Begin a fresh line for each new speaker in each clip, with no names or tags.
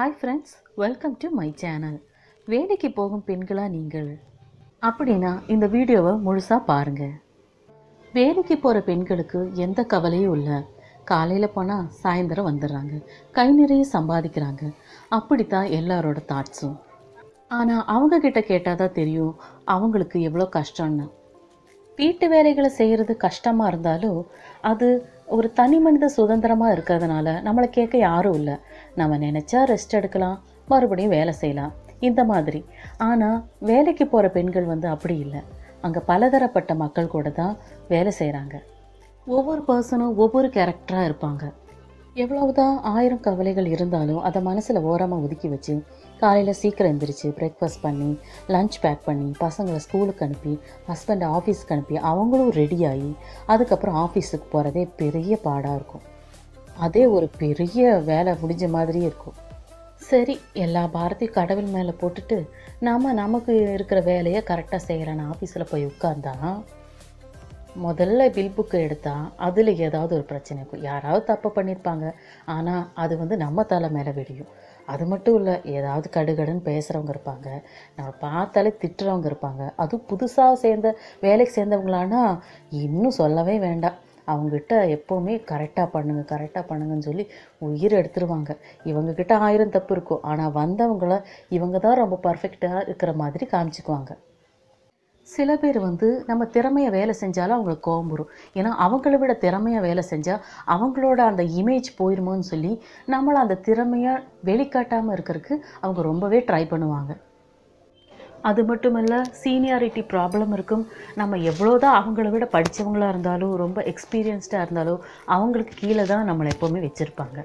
hi friends welcome to my channel வேலைக்கு போகும் பெண்களா நீங்கள் அப்படின்னா இந்த வீடியோவை முழுசாக பாருங்கள் வேலைக்கு போகிற பெண்களுக்கு எந்த கவலையும் இல்லை காலையில் போனால் சாயந்தரம் வந்துடுறாங்க கை நிறைய சம்பாதிக்கிறாங்க அப்படித்தான் எல்லாரோட தாட்ஸும் ஆனால் அவங்கக்கிட்ட கேட்டால் தான் தெரியும் அவங்களுக்கு எவ்வளோ கஷ்டம்னு வீட்டு வேலைகளை செய்கிறது கஷ்டமாக இருந்தாலும் அது ஒரு தனி மனித சுதந்திரமாக இருக்கிறதுனால நம்மளை கேட்க யாரும் இல்லை நம்ம நினச்சா ரெஸ்ட் எடுக்கலாம் மறுபடியும் வேலை செய்யலாம் இந்த மாதிரி ஆனால் வேலைக்கு போகிற பெண்கள் வந்து அப்படி இல்லை அங்கே பலதரப்பட்ட மக்கள் கூட தான் வேலை செய்கிறாங்க ஒவ்வொரு பர்சனும் ஒவ்வொரு கேரக்டராக இருப்பாங்க எவ்வளவுதான் ஆயிரம் கவலைகள் இருந்தாலும் அதை மனசில் ஓரமாக ஒதுக்கி வச்சு காலையில் சீக்கிரம் எந்திரிச்சு பிரேக்ஃபாஸ்ட் பண்ணி லஞ்ச் பேக் பண்ணி பசங்களை ஸ்கூலுக்கு அனுப்பி ஹஸ்பண்டை ஆஃபீஸ்க்கு அனுப்பி அவங்களும் ரெடியாகி அதுக்கப்புறம் ஆஃபீஸுக்கு போகிறதே பெரிய பாடாக இருக்கும் அதே ஒரு பெரிய வேலை முடிஞ்ச மாதிரியே இருக்கும் சரி எல்லா பாரத்தையும் கடவுள் மேலே போட்டுட்டு நாம் நமக்கு இருக்கிற வேலையை கரெக்டாக செய்கிறேன்னு ஆஃபீஸில் போய் உட்கார்ந்தா முதல்ல பில் புக்கை எடுத்தால் அதில் ஏதாவது ஒரு பிரச்சனை இருக்கும் யாராவது தப்பு பண்ணியிருப்பாங்க ஆனால் அது வந்து நம்ம தலை மேலே விடியும் அது மட்டும் இல்லை ஏதாவது கடுகடுன்னு பேசுகிறவங்க இருப்பாங்க நம்ம பார்த்தாலே திட்டுறவங்க இருப்பாங்க அதுவும் புதுசாக சேர்ந்த வேலைக்கு சேர்ந்தவங்களானா இன்னும் சொல்லவே வேண்டாம் அவங்ககிட்ட எப்போவுமே கரெக்டாக பண்ணுங்க கரெக்டாக பண்ணுங்கன்னு சொல்லி உயிர் எடுத்துருவாங்க இவங்கக்கிட்ட ஆயிரம் தப்பு இருக்கும் ஆனால் வந்தவங்கள இவங்க தான் ரொம்ப பர்ஃபெக்டாக இருக்கிற மாதிரி காமிச்சுக்குவாங்க சில பேர் வந்து நம்ம திறமையை வேலை செஞ்சாலும் அவங்களுக்கு கோபம் வரும் ஏன்னா அவங்கள விட திறமையாக வேலை செஞ்சால் அவங்களோட அந்த இமேஜ் போயிருமோன்னு சொல்லி நம்மளை அந்த திறமையை வெளிக்காட்டாமல் இருக்கிறதுக்கு அவங்க ரொம்பவே ட்ரை பண்ணுவாங்க அது மட்டுமல்ல சீனியாரிட்டி ப்ராப்ளம் இருக்கும் நம்ம எவ்வளோதான் அவங்கள விட படித்தவங்களாக இருந்தாலும் ரொம்ப எக்ஸ்பீரியன்ஸ்டாக இருந்தாலும் அவங்களுக்கு கீழே தான் நம்மளை எப்போவுமே வச்சுருப்பாங்க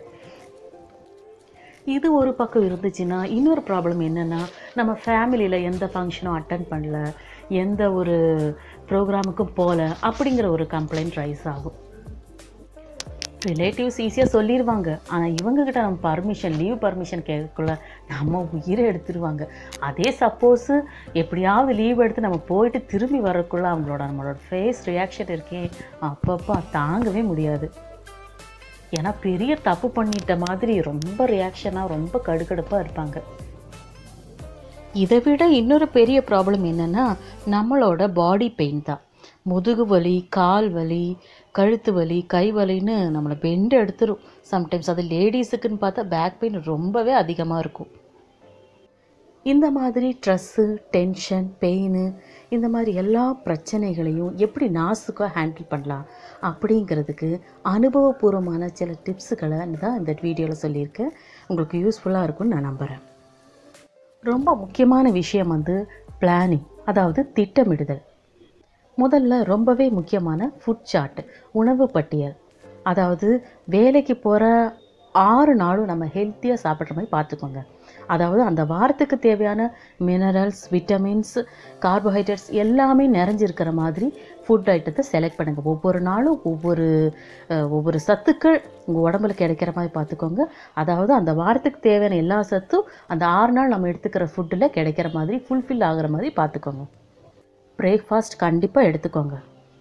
இது ஒரு பக்கம் இருந்துச்சுன்னா இன்னொரு ப்ராப்ளம் என்னென்னா நம்ம ஃபேமிலியில் எந்த ஃபங்க்ஷனும் அட்டன் பண்ணல எந்த ஒரு ப்ரோக்ராமுக்கும் போகல அப்படிங்கிற ஒரு கம்ப்ளைண்ட் ரைஸ் ஆகும் ரிலேட்டிவ்ஸ் ஈஸியாக சொல்லிடுவாங்க ஆனால் இவங்கக்கிட்ட நம்ம பர்மிஷன் லீவ் பர்மிஷன் கேட்கக்குள்ள நம்ம உயிரை எடுத்துருவாங்க அதே சப்போஸு எப்படியாவது லீவ் எடுத்து நம்ம போயிட்டு திரும்பி வரக்குள்ள அவங்களோட நம்மளோட ஃபேஸ் ரியாக்ஷன் இருக்கே அப்பப்போ தாங்கவே முடியாது ஏன்னா பெரிய தப்பு பண்ணிட்ட மாதிரி ரொம்ப ரியாக்ஷனாக ரொம்ப கடுக்கடுப்பாக இருப்பாங்க இதை விட இன்னொரு பெரிய ப்ராப்ளம் என்னென்னா நம்மளோட பாடி பெயின் தான் முதுகு வலி கால் வலி கழுத்து வலி கை வலின்னு நம்மளை பெண்டு எடுத்துரும் சம்டைம்ஸ் அது லேடிஸுக்குன்னு பார்த்தா பேக் பெயின் ரொம்பவே அதிகமாக இருக்கும் இந்த மாதிரி ஸ்ட்ரெஸ்ஸு டென்ஷன் பெயின் இந்த மாதிரி எல்லா பிரச்சனைகளையும் எப்படி நாசுக்காக ஹேண்டில் பண்ணலாம் அப்படிங்கிறதுக்கு அனுபவபூர்வமான சில டிப்ஸுகளை தான் இந்த வீடியோவில் சொல்லியிருக்கேன் உங்களுக்கு யூஸ்ஃபுல்லாக இருக்கும்னு நான் நம்புகிறேன் ரொம்ப முக்கியமான விஷயம் வந்து பிளானிங் அதாவது திட்டமிடுதல் முதல்ல ரொம்பவே முக்கியமான ஃபுட் சார்ட் உணவு பட்டியல் அதாவது வேலைக்கு போகிற ஆறு நாளும் நம்ம ஹெல்த்தியாக சாப்பிட்ற மாதிரி பார்த்துக்கோங்க அதாவது அந்த வாரத்துக்கு தேவையான மினரல்ஸ் விட்டமின்ஸ் கார்போஹைட்ரேட்ஸ் எல்லாமே நிறைஞ்சிருக்கிற மாதிரி ஃபுட் ஐட்டத்தை செலக்ட் பண்ணுங்கள் ஒவ்வொரு நாளும் ஒவ்வொரு அஹ், ஒவ்வொரு சத்துக்கள் உங்கள் உடம்புல கிடைக்கிற மாதிரி பார்த்துக்கோங்க அதாவது அந்த வாரத்துக்கு தேவையான எல்லா சத்தும் அந்த ஆறு நாள் நம்ம எடுத்துக்கிற ஃபுட்டில் கிடைக்கிற மாதிரி ஃபுல்ஃபில் ஆகிற மாதிரி பார்த்துக்கோங்க பிரேக்ஃபாஸ்ட் கண்டிப்பாக எடுத்துக்கோங்க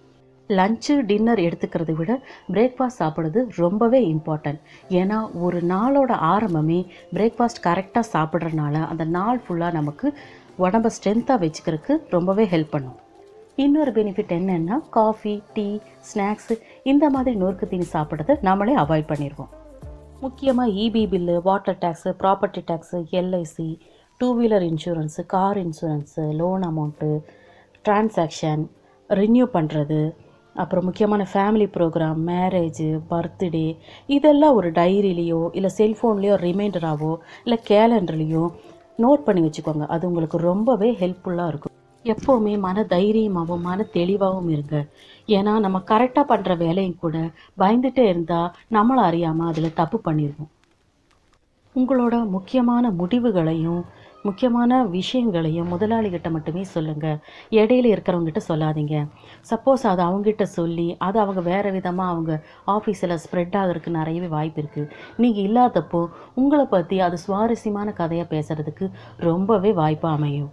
லஞ்சு டின்னர் எடுத்துக்கிறத விட பிரேக்ஃபாஸ்ட் சாப்பிட்றது ரொம்பவே இம்பார்ட்டன்ட் ஏன்னா ஒரு நாளோட ஆரம்பமே பிரேக்ஃபாஸ்ட் கரெக்டாக சாப்பிட்றதுனால அந்த நாள் ஃபுல்லாக நமக்கு உடம்ப ஸ்ட்ரென்த்தாக வச்சுக்கிறதுக்கு ரொம்பவே ஹெல்ப் பண்ணும் இன்னொரு பெனிஃபிட் என்னென்னா காஃபி டீ ஸ்நாக்ஸு இந்த மாதிரி நொறுக்கு தீனி சாப்பிட்றத நம்மளே அவாய்ட் பண்ணிடுவோம் முக்கியமாக E B bill water tax property tax L I C two wheeler insurance car insurance loan amount transaction renew பண்ணுறது அப்புறம் முக்கியமான ஃபேமிலி ப்ரோக்ராம் மேரேஜு பர்த்டே இதெல்லாம் ஒரு டைரிலேயோ இல்லை செல்ஃபோன்லேயோ ரிமைண்டராகவோ இல்லை கேலண்டர்லேயோ நோட் பண்ணி வச்சுக்கோங்க அது உங்களுக்கு ரொம்பவே ஹெல்ப்ஃபுல்லாக இருக்கும் எப்போவுமே மன தைரியமாகவும் மன தெளிவாகவும் இருங்க ஏன்னா நம்ம கரெக்டாக பண்ணுற வேலையும் கூட பயந்துட்டே இருந்தால் நம்மளை அறியாமல் அதில் தப்பு பண்ணிடுவோம் உங்களோட முக்கியமான முடிவுகளையும் முக்கியமான விஷயங்களையும் முதலாளிகிட்ட மட்டுமே சொல்லுங்கள் இடையில இருக்கிறவங்ககிட்ட சொல்லாதீங்க சப்போஸ் அது அவங்ககிட்ட சொல்லி அது அவங்க வேறு விதமாக அவங்க ஆஃபீஸில் ஸ்ப்ரெட் ஆகிறதுக்கு நிறையவே வாய்ப்பு இருக்குது நீங்கள் இல்லாதப்போ உங்களை பற்றி அது சுவாரஸ்யமான கதையாக பேசுகிறதுக்கு ரொம்பவே வாய்ப்பாக அமையும்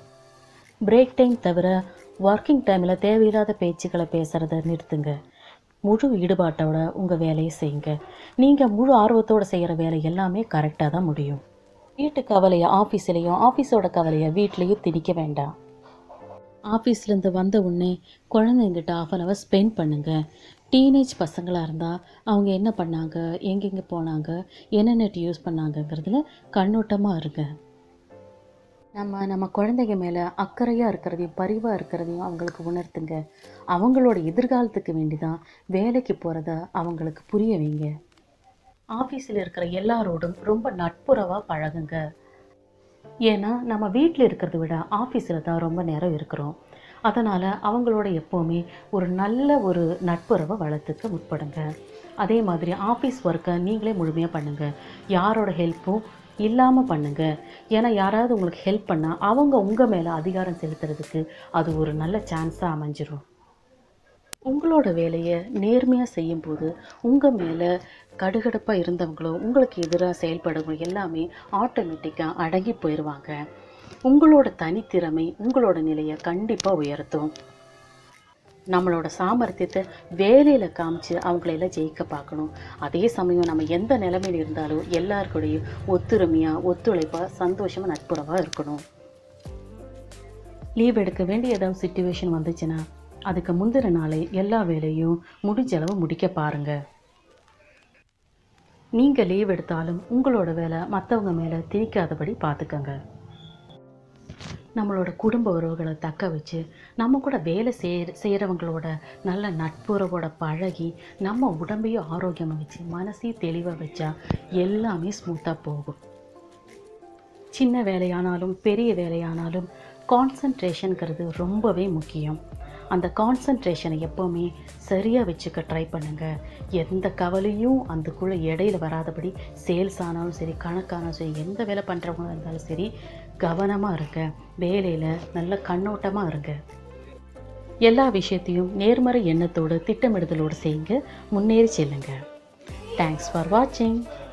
பிரேக் டைம் தவிர ஒர்க்கிங் டைமில் தேவையில்லாத பேச்சுக்களை பேசுகிறத நிறுத்துங்க முழு ஈடுபாட்டோட உங்கள் வேலையை செய்யுங்க நீங்கள் முழு ஆர்வத்தோடு செய்கிற வேலை எல்லாமே கரெக்டாக தான் முடியும் வீட்டு கவலையை ஆஃபீஸ்லேயும் ஆஃபீஸோட கவலையை வீட்லேயும் திணிக்க வேண்டாம் ஆஃபீஸ்லேருந்து வந்த உடனே குழந்தைங்கிட்ட ஆஃப் அன் ஹவர் ஸ்பெண்ட் பண்ணுங்கள் டீனேஜ் பசங்களாக இருந்தால் அவங்க என்ன பண்ணாங்க எங்கெங்கே போனாங்க என்ன நெட் யூஸ் பண்ணாங்கங்கிறதுல கண்ணோட்டமாக இருங்க நம்ம நம்ம குழந்தைங்க மேலே அக்கறையாக இருக்கிறதையும் பரிவாக இருக்கிறதையும் அவங்களுக்கு உணர்த்துங்க அவங்களோட எதிர்காலத்துக்கு வேண்டி தான் வேலைக்கு போகிறத அவங்களுக்கு புரிய வைங்க ஆஃபீஸில் இருக்கிற எல்லாரோடும் ரொம்ப நட்புறவாக பழகுங்க ஏன்னா நம்ம வீட்டில் இருக்கிறத விட ஆஃபீஸில் தான் ரொம்ப நேரம் இருக்கிறோம் அதனால் அவங்களோட எப்போவுமே ஒரு நல்ல ஒரு நட்புறவை வளர்த்துக்க முற்படுங்க அதே மாதிரி ஆஃபீஸ் ஒர்க்கை நீங்களே முழுமையாக பண்ணுங்கள் யாரோட ஹெல்ப்பும் இல்லாமல் பண்ணுங்க ஏன்னா யாராவது உங்களுக்கு ஹெல்ப் பண்ணால் அவங்க உங்கள் மேலே அதிகாரம் செலுத்துறதுக்கு அது ஒரு நல்ல சான்ஸாக அமைஞ்சிரும் உங்களோட வேலையை நேர்மையாக செய்யும்போது உங்கள் மேலே கடுகடுப்பாக இருந்தவங்களோ உங்களுக்கு எதிராக செயல்படுறவங்க எல்லாமே ஆட்டோமேட்டிக்காக அடங்கி போயிடுவாங்க உங்களோட தனித்திறமை உங்களோட நிலையை கண்டிப்பாக உயர்த்தும் நம்மளோட சாமர்த்தியத்தை வேலையில் காமிச்சு அவங்களையெல்லாம் ஜெயிக்க பார்க்கணும் அதே சமயம் நம்ம எந்த நிலைமையில் இருந்தாலும் எல்லாருக்கூடையும் ஒத்துரிமையாக ஒத்துழைப்பாக சந்தோஷமாக நட்புறவாக இருக்கணும் லீவ் எடுக்க வேண்டிய ஏதாவது சுச்சுவேஷன் வந்துச்சுன்னா அதுக்கு முந்தின நாளே எல்லா வேலையும் முடிஞ்ச அளவு முடிக்க பாருங்க நீங்கள் லீவ் எடுத்தாலும் உங்களோட வேலை மற்றவங்க மேலே திணிக்காதபடி பார்த்துக்கங்க நம்மளோட குடும்ப உறவுகளை தக்க வச்சு நம்ம கூட வேலை செய்ய செய்கிறவங்களோட நல்ல நட்புறவோட பழகி நம்ம உடம்பையும் ஆரோக்கியமாக வச்சு மனசையும் தெளிவாக வச்சா எல்லாமே ஸ்மூத்தாக போகும் சின்ன வேலையானாலும் பெரிய வேலையானாலும் கான்சன்ட்ரேஷனுங்கிறது ரொம்பவே முக்கியம் அந்த கான்சன்ட்ரேஷனை எப்போவுமே சரியாக வச்சுக்க ட்ரை பண்ணுங்கள் எந்த கவலையும் அதுக்குள்ளே இடையில வராதபடி சேல்ஸ் ஆனாலும் சரி கணக்கானாலும் சரி எந்த வேலை பண்ணுறவங்களா இருந்தாலும் சரி கவனமாக இருங்க வேலையில் நல்ல கண்ணோட்டமாக இருங்க எல்லா விஷயத்தையும் நேர்மறை எண்ணத்தோடு திட்டமிடுதலோடு செய்யுங்க முன்னேறி செல்லுங்க தேங்க்ஸ் ஃபார் வாட்சிங்